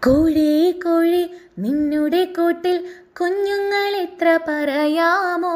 കോഴി കോഴി നിന്നുടെ കൂട്ടിൽ കുഞ്ഞുങ്ങൾ എത്ര പറയാമോ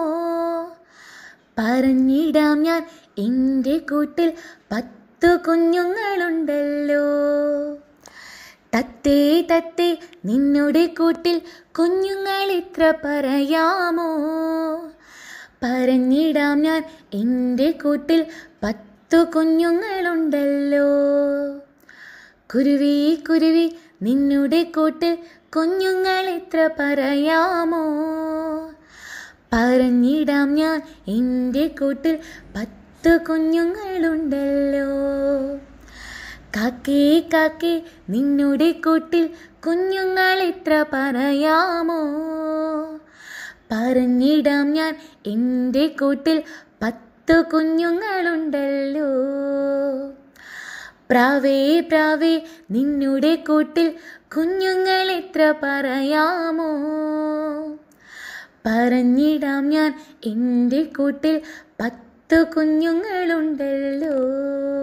പറഞ്ഞിടാം ഞാൻ എൻ്റെ കൂട്ടിൽ പത്തു കുഞ്ഞുങ്ങളുണ്ടല്ലോ തത്തേ തത്തേ നിന്നുടെ കൂട്ടിൽ കുഞ്ഞുങ്ങൾ എത്ര പറയാമോ പറഞ്ഞിടാം ഞാൻ എൻ്റെ കൂട്ടിൽ പത്തു കുഞ്ഞുങ്ങളുണ്ടല്ലോ കുരുവി കുരുവി നിന്നുടെ കൂട്ടിൽ കുഞ്ഞുങ്ങൾ എത്ര പറയാമോ പറഞ്ഞിടാം ഞാൻ എൻ്റെ കൂട്ടിൽ പത്ത് കുഞ്ഞുങ്ങളുണ്ടല്ലോ കാക്കേ കാക്കേ നിന്നുടെ കൂട്ടിൽ കുഞ്ഞുങ്ങൾ എത്ര പറയാമോ പറഞ്ഞിടാം ഞാൻ എൻ്റെ കൂട്ടിൽ പത്ത് കുഞ്ഞുങ്ങളുണ്ടല്ലോ പ്രാവേ പ്രാവേ നിന്നുടെ കൂട്ടിൽ കുഞ്ഞുങ്ങൾ എത്ര പറയാമോ പറഞ്ഞിടാം ഞാൻ എൻ്റെ കൂട്ടിൽ പത്ത് കുഞ്ഞുങ്ങളുണ്ടല്ലോ